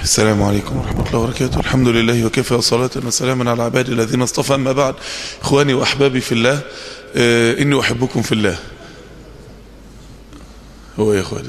السلام عليكم ورحمة الله وبركاته الحمد لله وكفى صلاة وسلاما على عباد الذين اصطفى أما بعد إخواني وأحبابي في الله آه إني أحبكم في الله هو يا إخواني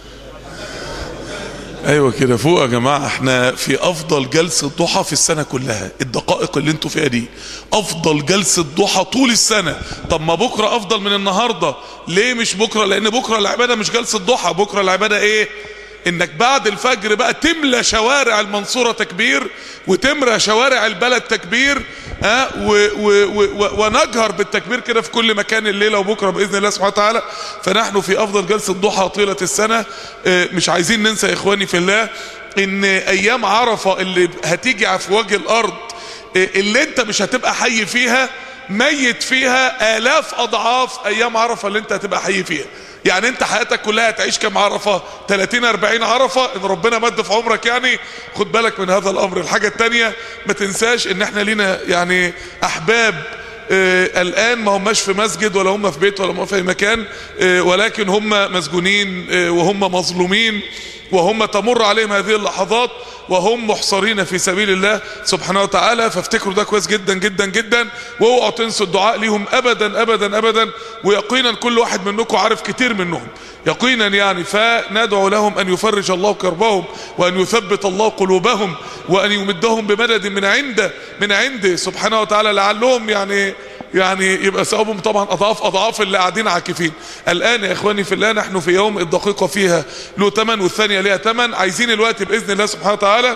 ايوه كده فوق يا جماعه احنا في افضل جلسه ضحى في السنه كلها الدقائق اللي انتوا فيها دي افضل جلسه ضحى طول السنه طب ما بكره افضل من النهارده ليه مش بكره لان بكره العباده مش جلسه ضحى بكره العباده ايه انك بعد الفجر بقى تملى شوارع المنصورة تكبير وتملى شوارع البلد تكبير ها و و و ونجهر بالتكبير كده في كل مكان الليلة وبكرة بإذن الله سبحانه وتعالى فنحن في أفضل جلسة ضحى طيلة السنة مش عايزين ننسى يا إخواني في الله إن أيام عرفة اللي هتيجي في وجه الأرض اللي أنت مش هتبقى حي فيها ميت فيها آلاف أضعاف أيام عرفة اللي أنت هتبقى حي فيها يعني انت حياتك كلها هتعيش كم عرفة 30 40 عرفة ان ربنا مد في عمرك يعني خد بالك من هذا الامر الحاجة التانية ما تنساش ان احنا لينا يعني احباب آه الان ما هماش في مسجد ولا هم في بيت ولا هم في اي مكان آه ولكن هم مسجونين آه وهم مظلومين وهم تمر عليهم هذه اللحظات وهم محصرين في سبيل الله سبحانه وتعالى فافتكروا ده كويس جدا جدا جدا واوعوا تنسوا الدعاء ليهم ابدا ابدا ابدا ويقينا كل واحد منكم عارف كتير منهم يقينا يعني فندعو لهم ان يفرج الله كربهم وان يثبت الله قلوبهم وان يمدهم بمدد من عنده من عنده سبحانه وتعالى لعلهم يعني يعني يبقى ثوابهم طبعا اضعاف اضعاف اللي قاعدين عاكفين الان يا اخواني في الله نحن في يوم الدقيقه فيها له ثمن والثانيه ليها ثمن عايزين الوقت باذن الله سبحانه وتعالى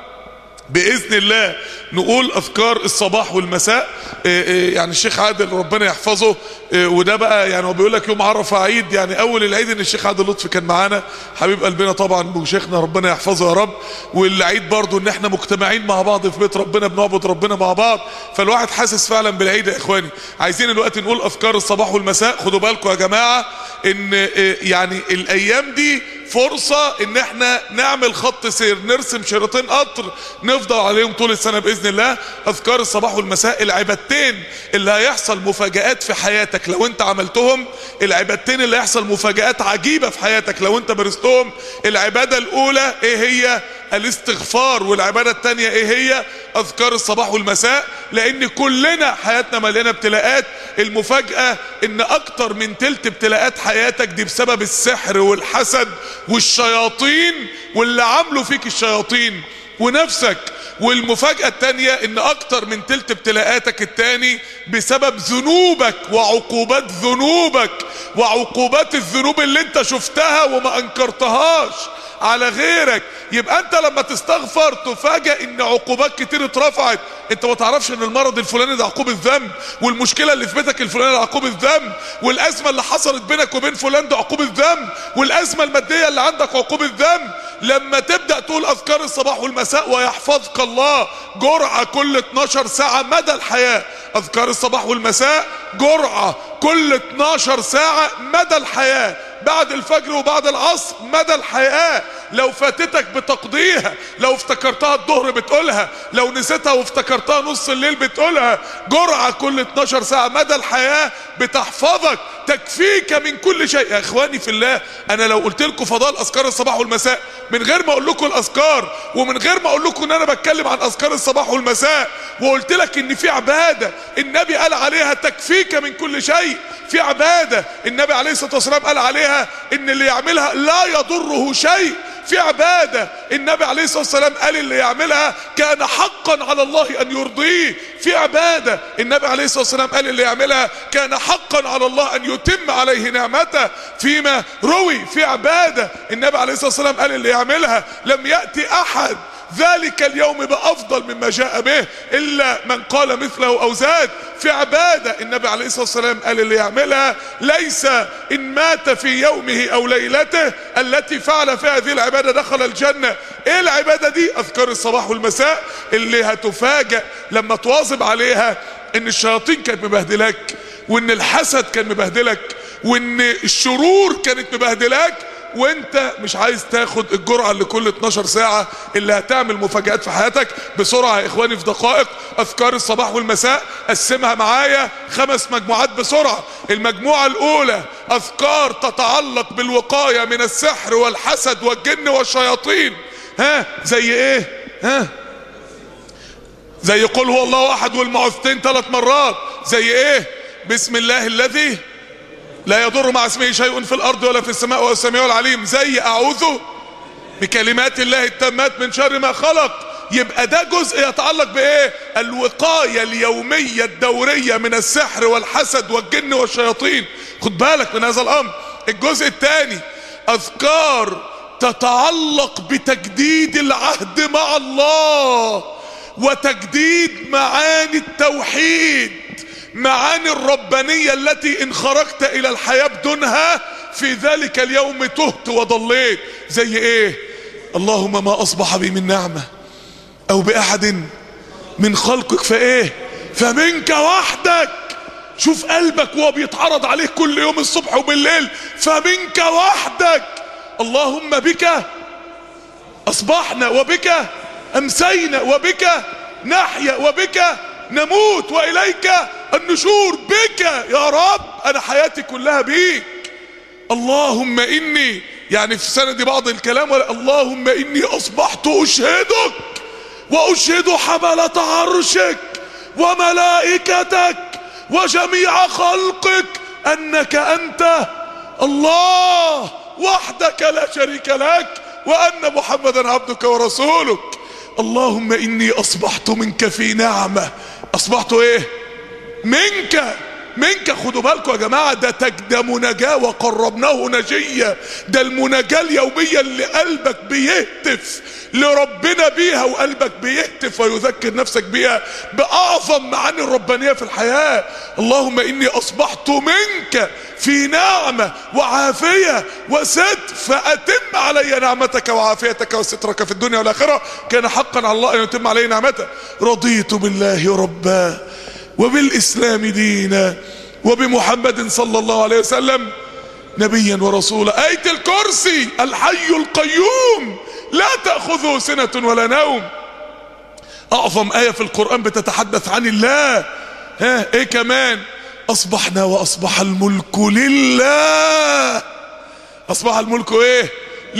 باذن الله نقول اذكار الصباح والمساء يعني الشيخ عادل ربنا يحفظه وده بقى يعني هو بيقول لك يوم عرفه عيد يعني اول العيد ان الشيخ عادل لطفي كان معانا حبيب قلبنا طبعا وشيخنا ربنا يحفظه يا رب والعيد برضو ان احنا مجتمعين مع بعض في بيت ربنا بنعبد ربنا مع بعض فالواحد حاسس فعلا بالعيد يا اخواني عايزين الوقت نقول اذكار الصباح والمساء خدوا بالكم يا جماعه ان يعني الايام دي فرصة ان احنا نعمل خط سير نرسم شريطين قطر نفضل عليهم طول السنة باذن الله اذكار الصباح والمساء العبادتين اللي هيحصل مفاجآت في حياتك لو انت عملتهم العبادتين اللي هيحصل مفاجآت عجيبة في حياتك لو انت برستهم العبادة الاولى ايه هي الاستغفار والعبادة التانية ايه هي اذكار الصباح والمساء لان كلنا حياتنا مليانة ابتلاءات المفاجأة ان اكتر من تلت ابتلاءات حياتك دي بسبب السحر والحسد والشياطين واللي عملوا فيك الشياطين ونفسك والمفاجأة التانية ان اكتر من تلت ابتلاءاتك التاني بسبب ذنوبك وعقوبات ذنوبك وعقوبات الذنوب اللي انت شفتها وما انكرتهاش على غيرك يبقى انت لما تستغفر تفاجئ ان عقوبات كتير اترفعت انت ما تعرفش ان المرض الفلاني ده عقوبة ذنب والمشكلة اللي في بيتك الفلاني ده عقوبة ذنب والازمة اللي حصلت بينك وبين فلان ده عقوبة ذنب والازمة المادية اللي عندك عقوبة ذنب لما تبدأ تقول اذكار الصباح والمساء ويحفظك الله جرعة كل 12 ساعة مدى الحياة اذكار الصباح والمساء جرعة كل 12 ساعة مدى الحياة بعد الفجر وبعد العصر مدى الحياة لو فاتتك بتقضيها لو افتكرتها الظهر بتقولها لو نسيتها وافتكرتها نص الليل بتقولها جرعة كل 12 ساعة مدى الحياة بتحفظك تكفيك من كل شيء يا اخواني في الله انا لو قلت لكم فضائل اذكار الصباح والمساء من غير ما اقول لكم الاذكار ومن غير ما اقول لكم ان انا بتكلم عن اذكار الصباح والمساء وقلت لك ان في عبادة النبي قال عليها تكفيك من كل شيء في عبادة النبي عليه الصلاة والسلام قال عليها ان اللي يعملها لا يضره شيء في عبادة النبي عليه الصلاة والسلام قال اللي يعملها كان حقا على الله ان يرضيه في عبادة النبي عليه الصلاة والسلام قال اللي يعملها كان حقا على الله ان يتم عليه نعمته فيما روي في عبادة النبي عليه الصلاة والسلام قال اللي يعملها لم يأتي احد ذلك اليوم بأفضل مما جاء به إلا من قال مثله أو زاد في عبادة النبي عليه الصلاة والسلام قال اللي يعملها ليس إن مات في يومه أو ليلته التي فعل في هذه العبادة دخل الجنة إيه العبادة دي أذكار الصباح والمساء اللي هتفاجأ لما تواظب عليها إن الشياطين كانت مبهدلك وإن الحسد كان مبهدلك وإن الشرور كانت مبهدلاك وانت مش عايز تاخد الجرعة اللي كل 12 ساعة اللي هتعمل مفاجآت في حياتك بسرعة يا اخواني في دقائق اذكار الصباح والمساء قسمها معايا خمس مجموعات بسرعة المجموعة الاولى اذكار تتعلق بالوقاية من السحر والحسد والجن والشياطين ها زي ايه ها زي قل هو الله احد والمعوذتين ثلاث مرات زي ايه بسم الله الذي لا يضر مع اسمه شيء في الارض ولا في السماء وهو السميع العليم زي اعوذ بكلمات الله التامات من شر ما خلق يبقى ده جزء يتعلق بايه الوقاية اليومية الدورية من السحر والحسد والجن والشياطين خد بالك من هذا الامر الجزء الثاني اذكار تتعلق بتجديد العهد مع الله وتجديد معاني التوحيد معاني الربانية التي ان خرجت الى الحياة بدونها في ذلك اليوم تهت وضليت زي ايه اللهم ما اصبح بي من نعمة او باحد من خلقك فايه فمنك وحدك شوف قلبك وهو بيتعرض عليه كل يوم الصبح وبالليل فمنك وحدك اللهم بك اصبحنا وبك امسينا وبك نحيا وبك نموت واليك النشور بك يا رب انا حياتي كلها بيك اللهم اني يعني في سند بعض الكلام اللهم اني اصبحت اشهدك واشهد حملة عرشك وملائكتك وجميع خلقك انك انت الله وحدك لا شريك لك وان محمدا عبدك ورسولك اللهم اني اصبحت منك في نعمة اصبحت ايه منك منك خدوا بالكم يا جماعة ده ده مناجاة وقربناه نجية ده المناجاة اليومية اللي قلبك بيهتف لربنا بيها وقلبك بيهتف ويذكر نفسك بيها بأعظم معاني الربانية في الحياة اللهم إني أصبحت منك في نعمة وعافية وستر فأتم علي نعمتك وعافيتك وسترك في الدنيا والآخرة كان حقا على الله أن يتم علي نعمته رضيت بالله ربا وبالإسلام دينا وبمحمد صلى الله عليه وسلم نبيا ورسولا آية الكرسي الحي القيوم لا تأخذه سنة ولا نوم أعظم آية في القرآن بتتحدث عن الله ها إيه كمان أصبحنا وأصبح الملك لله أصبح الملك إيه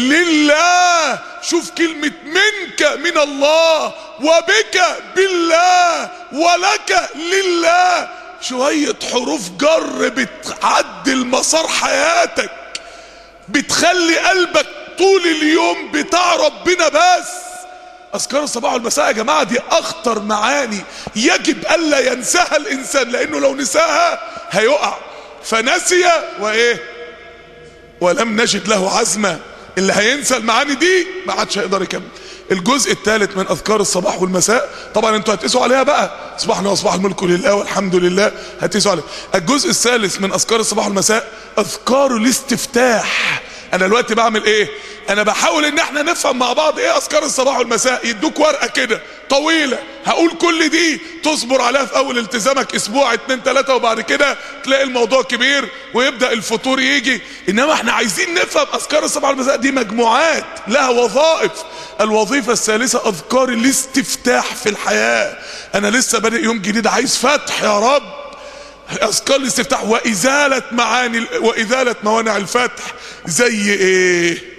لله شوف كلمة منك من الله وبك بالله ولك لله شوية حروف جر بتعدل مسار حياتك بتخلي قلبك طول اليوم بتاع ربنا بس اذكار الصباح والمساء يا جماعة دي اخطر معاني يجب الا ينساها الانسان لانه لو نساها هيقع فنسي وايه ولم نجد له عزمه اللي هينسى المعاني دي ما عادش هيقدر يكمل الجزء الثالث من اذكار الصباح والمساء طبعا انتوا هتقيسوا عليها بقى اصبحنا واصبح الملك لله والحمد لله هتقيسوا عليها الجزء الثالث من اذكار الصباح والمساء اذكار الاستفتاح انا دلوقتي بعمل ايه انا بحاول ان احنا نفهم مع بعض ايه اذكار الصباح والمساء يدوك ورقه كده طويله هقول كل دي تصبر عليها في اول التزامك اسبوع اتنين تلاته وبعد كده تلاقي الموضوع كبير ويبدا الفطور يجي انما احنا عايزين نفهم اذكار الصباح والمساء دي مجموعات لها وظائف الوظيفه الثالثه اذكار الاستفتاح في الحياه انا لسه بادئ يوم جديد عايز فتح يا رب اذكار الاستفتاح وازاله معاني وازاله موانع الفتح زي ايه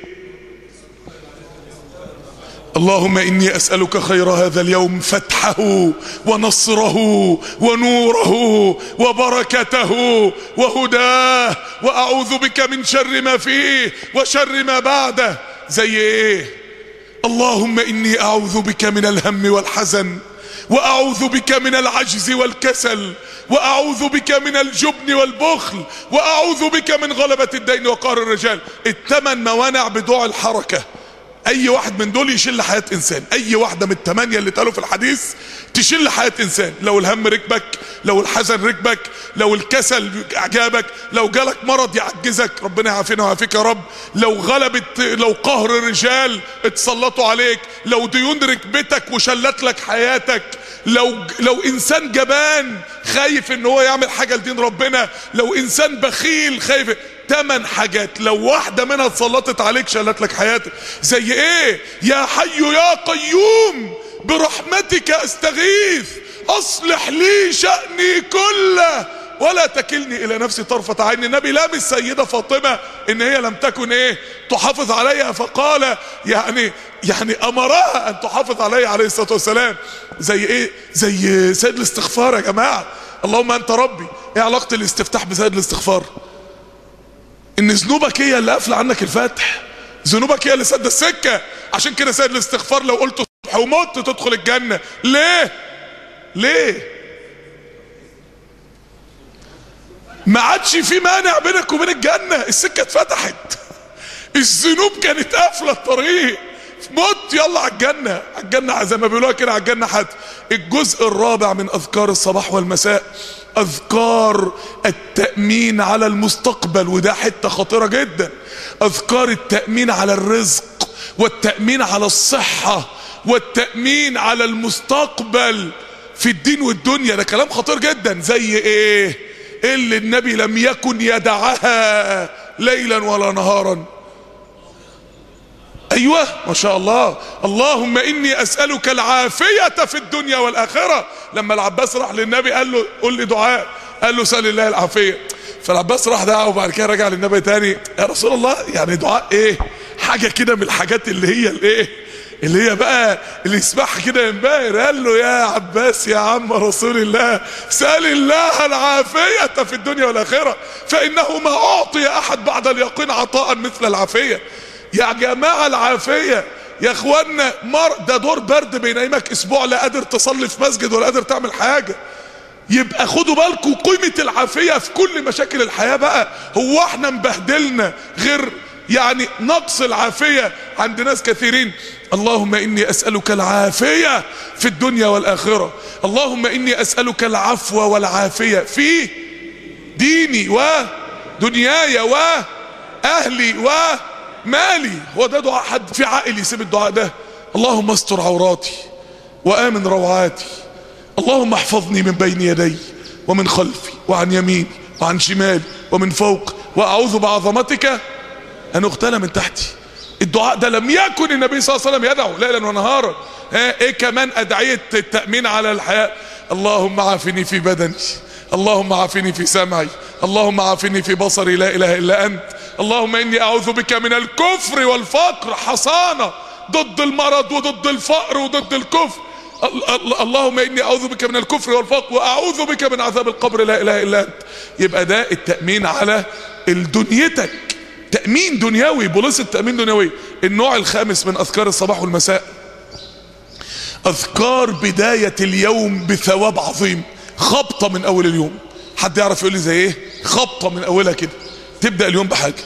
اللهم اني اسالك خير هذا اليوم فتحه ونصره ونوره وبركته وهداه واعوذ بك من شر ما فيه وشر ما بعده زي ايه اللهم اني اعوذ بك من الهم والحزن واعوذ بك من العجز والكسل واعوذ بك من الجبن والبخل واعوذ بك من غلبة الدين وقهر الرجال الثمان موانع بدوع الحركة اي واحد من دول يشيل حياة انسان اي واحدة من الثمانية اللي اتقالوا في الحديث تشيل حياة انسان لو الهم ركبك لو الحزن ركبك لو الكسل اعجابك لو جالك مرض يعجزك ربنا يعافينا ويعافيك يا رب لو غلبت لو قهر الرجال اتسلطوا عليك لو ديون ركبتك وشلت لك حياتك لو لو انسان جبان خايف ان هو يعمل حاجه لدين ربنا لو انسان بخيل خايف تمن حاجات لو واحدة منها اتسلطت عليك شلت لك حياتك زي ايه يا حي يا قيوم برحمتك استغيث اصلح لي شأني كله ولا تكلني الى نفسي طرفة عين النبي لام السيدة فاطمة ان هي لم تكن ايه تحافظ عليها فقال يعني يعني امرها ان تحافظ عليها عليه الصلاة والسلام زي ايه زي سيد الاستغفار يا جماعة اللهم انت ربي ايه علاقة الاستفتاح بسيد الاستغفار ان ذنوبك هي اللي قافله عنك الفتح ذنوبك هي اللي سد السكه عشان كده سيد الاستغفار لو قلت الصبح ومت تدخل الجنه ليه ليه ما عادش في مانع بينك وبين الجنه السكه اتفتحت الذنوب كانت قافله الطريق مت يلا على الجنة على الجنة زي ما بيقولوها كده على الجنة حد الجزء الرابع من أذكار الصباح والمساء أذكار التأمين على المستقبل وده حتة خطيرة جدا أذكار التأمين على الرزق والتأمين على الصحة والتأمين على المستقبل في الدين والدنيا ده كلام خطير جدا زي ايه اللي النبي لم يكن يدعها ليلا ولا نهارا ايوه ما شاء الله اللهم اني اسالك العافيه في الدنيا والاخره لما العباس راح للنبي قال له قول لي دعاء قال له سال الله العافيه فالعباس راح دعا وبعد كده رجع للنبي تاني يا رسول الله يعني دعاء ايه حاجه كده من الحاجات اللي هي الايه اللي هي بقى اللي يسمعها كده ينبهر قال له يا عباس يا عم رسول الله سال الله العافيه في الدنيا والاخره فانه ما اعطي احد بعد اليقين عطاء مثل العافيه يا جماعة العافية يا اخوانا مر ده دور برد بينامك اسبوع لا قادر تصلي في مسجد ولا قادر تعمل حاجة يبقى خدوا بالكم قيمة العافية في كل مشاكل الحياة بقى هو احنا مبهدلنا غير يعني نقص العافية عند ناس كثيرين اللهم اني اسألك العافية في الدنيا والاخرة اللهم اني اسألك العفو والعافية في ديني ودنياي واهلي و مالي هو ده دعاء حد في عاقل يسيب الدعاء ده اللهم استر عوراتي وامن روعاتي اللهم احفظني من بين يدي ومن خلفي وعن يميني وعن شمالي ومن فوق واعوذ بعظمتك ان اغتال من تحتي الدعاء ده لم يكن النبي صلى الله عليه وسلم يدعو ليلا ونهارا ها ايه كمان ادعيه التامين على الحياه اللهم عافني في بدني اللهم عافني في سمعي اللهم عافني في بصري لا اله الا انت اللهم اني اعوذ بك من الكفر والفقر حصانه ضد المرض وضد الفقر وضد الكفر اللهم اني اعوذ بك من الكفر والفقر واعوذ بك من عذاب القبر لا اله الا انت يبقى ده التامين على دنيتك تامين دنيوي بوليس التامين دنيوي النوع الخامس من اذكار الصباح والمساء اذكار بدايه اليوم بثواب عظيم خبطه من اول اليوم حد يعرف يقول لي زي ايه خبطه من اولها كده تبدا اليوم بحاجه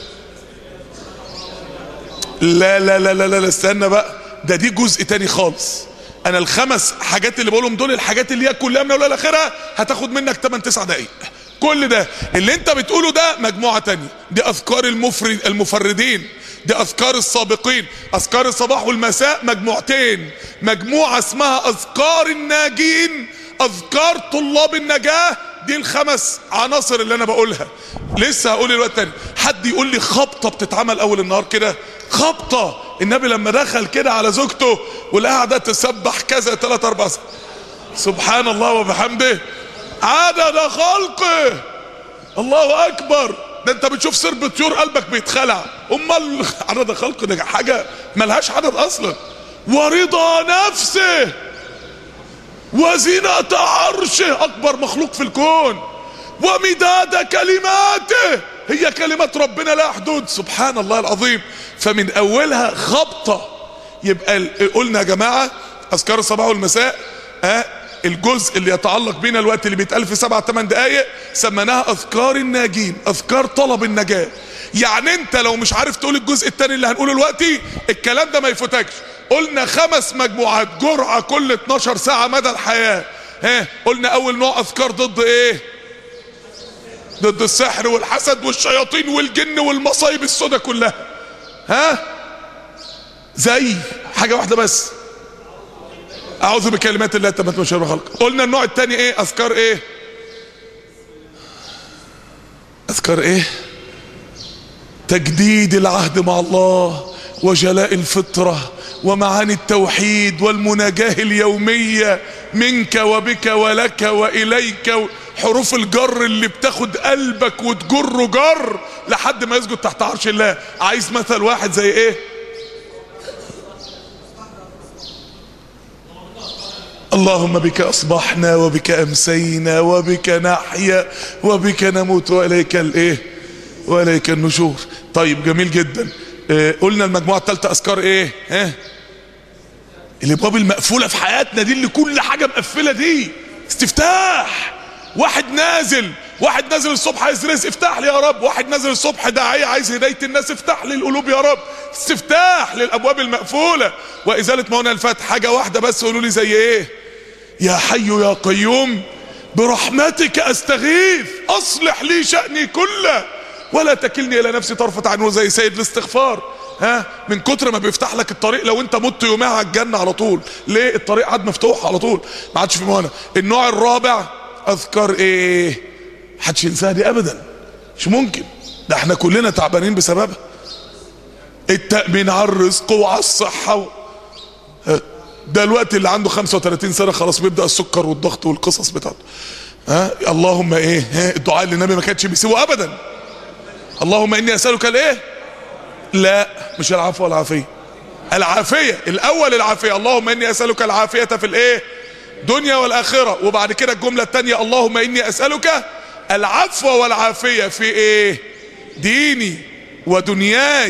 لا لا لا لا لا استنى بقى ده دي جزء تاني خالص انا الخمس حاجات اللي بقولهم دول الحاجات اللي هي كلها من اولها لاخرها هتاخد منك 8 9 دقايق كل ده اللي انت بتقوله ده مجموعه تانية دي اذكار المفرد المفردين دي اذكار السابقين اذكار الصباح والمساء مجموعتين مجموعه اسمها اذكار الناجين اذكار طلاب النجاه دي الخمس عناصر اللي انا بقولها لسه هقول الوقت تاني حد يقول لي خبطه بتتعمل اول النهار كده خبطه النبي لما دخل كده على زوجته والقعده تسبح كذا ثلاث اربع سنين. سبحان الله وبحمده عدد خلقه الله اكبر ده انت بتشوف سرب طيور قلبك بيتخلع امال عدد خلق ده حاجه ملهاش عدد اصلا ورضا نفسه وزنة عرشه اكبر مخلوق في الكون ومداد كلماته هي كلمات ربنا لا حدود سبحان الله العظيم فمن اولها خبطة يبقى قلنا يا جماعة اذكار الصباح والمساء ها الجزء اللي يتعلق بينا الوقت اللي بيتقال في سبع ثمان دقايق سميناها اذكار الناجين اذكار طلب النجاة يعني انت لو مش عارف تقول الجزء الثاني اللي هنقوله دلوقتي الكلام ده ما يفوتكش قلنا خمس مجموعات جرعة كل 12 ساعة مدى الحياة ها قلنا اول نوع اذكار ضد ايه ضد السحر والحسد والشياطين والجن والمصايب السوداء كلها ها زي حاجة واحدة بس اعوذ بكلمات الله تمت من شر خلق قلنا النوع الثاني ايه اذكار ايه اذكار ايه تجديد العهد مع الله وجلاء الفطره ومعاني التوحيد والمناجاه اليوميه منك وبك ولك واليك حروف الجر اللي بتاخد قلبك وتجره جر لحد ما يسجد تحت عرش الله عايز مثل واحد زي ايه اللهم بك أصبحنا وبك أمسينا وبك نحيا وبك نموت وإليك الإيه وإليك النشور طيب جميل جدا إيه قلنا المجموعة الثالثة أذكار إيه ها الابواب المقفولة في حياتنا دي اللي كل حاجة مقفلة دي استفتاح واحد نازل واحد نازل الصبح عايز رزق افتح لي يا رب واحد نازل الصبح داعية عايز هداية الناس افتح لي القلوب يا رب استفتاح للابواب المقفولة وازالة موانع الفتح حاجة واحدة بس قولوا لي زي ايه يا حي يا قيوم برحمتك استغيث اصلح لي شأني كله ولا تكلني الى نفسي طرفة عين زي سيد الاستغفار ها من كتر ما بيفتح لك الطريق لو انت مت يومها على الجنة على طول ليه الطريق عاد مفتوح على طول ما عادش في موانع النوع الرابع اذكار ايه محدش ينساها دي ابدا مش ممكن ده احنا كلنا تعبانين بسببها التأمين على الرزق وعلى الصحة و... ده الوقت اللي عنده 35 سنة خلاص بيبدأ السكر والضغط والقصص بتاعته ها اللهم ايه ها الدعاء اللي النبي ما كانش بيسيبه ابدا اللهم اني اسالك الايه لا مش العفو والعافيه العافيه الاول العافيه اللهم اني اسالك العافيه في الايه دنيا والاخره وبعد كده الجمله الثانيه اللهم اني اسالك العفو والعافيه في ايه ديني ودنياي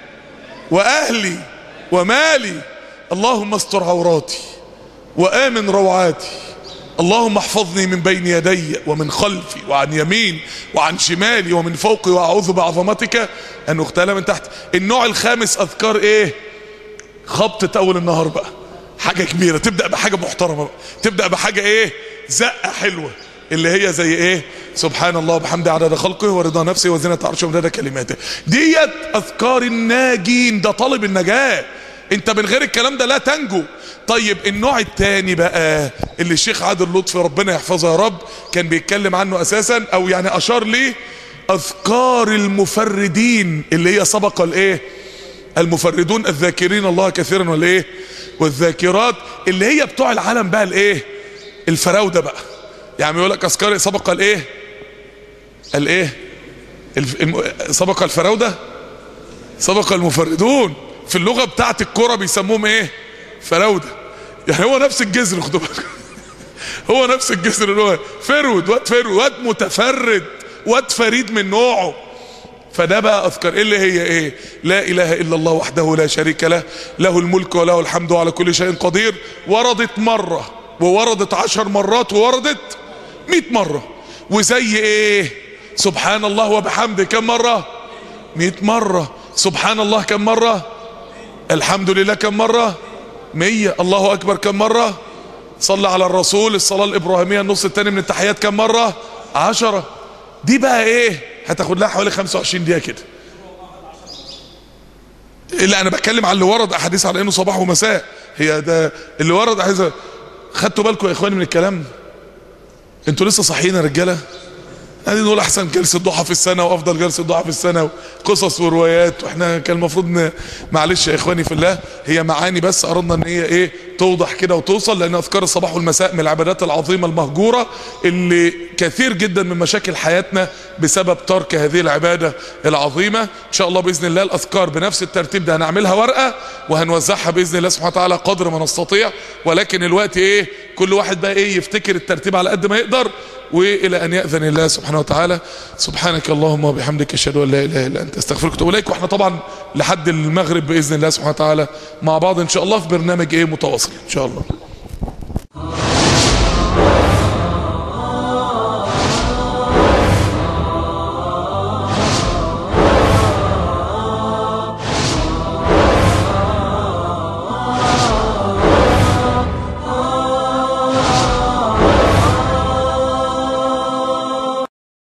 واهلي ومالي اللهم استر عوراتي وامن روعاتي اللهم احفظني من بين يدي ومن خلفي وعن يمين وعن شمالي ومن فوقي واعوذ بعظمتك ان اغتال من تحت النوع الخامس اذكار ايه خبطة اول النهار بقى حاجة كبيرة تبدأ بحاجة محترمة بقى. تبدأ بحاجة ايه زقة حلوة اللي هي زي ايه سبحان الله وبحمده عدد خلقه ورضا نفسه وزنة عرشه ومداد كلماته ديت اذكار الناجين ده طالب النجاة انت من غير الكلام ده لا تنجو طيب النوع الثاني بقى اللي الشيخ عادل لطفي ربنا يحفظه يا رب كان بيتكلم عنه اساسا او يعني اشار ليه اذكار المفردين اللي هي سبق الايه المفردون الذاكرين الله كثيرا والايه والذاكرات اللي هي بتوع العالم بقى الايه الفراوده بقى يعني يقول لك اذكار سبق الايه الايه الم... سبق الفراوده سبق المفردون في اللغه بتاعت الكره بيسموهم ايه فراوده يعني هو نفس الجذر خدوا بالك هو نفس الجذر اللي هو فرود واد فرود واد متفرد واد فريد من نوعه فده بقى اذكر ايه اللي هي ايه لا اله الا الله وحده لا شريك له له الملك وله الحمد على كل شيء قدير وردت مرة ووردت عشر مرات ووردت مئة مرة وزي ايه سبحان الله وبحمده كم مرة مئة مرة سبحان الله كم مرة الحمد لله كم مرة مية الله اكبر كم مرة صلى على الرسول الصلاة الابراهيمية النص التاني من التحيات كم مرة عشرة دي بقى ايه هتاخد لها حوالي 25 دقيقة كده لا انا بتكلم على اللي ورد احاديث على انه صباح ومساء هي ده اللي ورد احاديث خدتوا بالكم يا اخواني من الكلام انتوا لسه صاحيين يا رجاله يعني نقول احسن جلسه ضحى في السنه وافضل جلسه ضحى في السنه قصص وروايات واحنا كان المفروض ن... معلش يا اخواني في الله هي معاني بس اردنا ان هي ايه توضح كده وتوصل لان اذكار الصباح والمساء من العبادات العظيمه المهجوره اللي كثير جدا من مشاكل حياتنا بسبب ترك هذه العباده العظيمه ان شاء الله باذن الله الاذكار بنفس الترتيب ده هنعملها ورقه وهنوزعها باذن الله سبحانه وتعالى قدر ما نستطيع ولكن الوقت ايه كل واحد بقى ايه يفتكر الترتيب على قد ما يقدر والى ان ياذن الله سبحانه وتعالى سبحانك اللهم وبحمدك اشهد ان لا اله الا انت استغفرك واتوب اليك واحنا طبعا لحد المغرب باذن الله سبحانه وتعالى مع بعض ان شاء الله في برنامج ايه متواصل ان شاء الله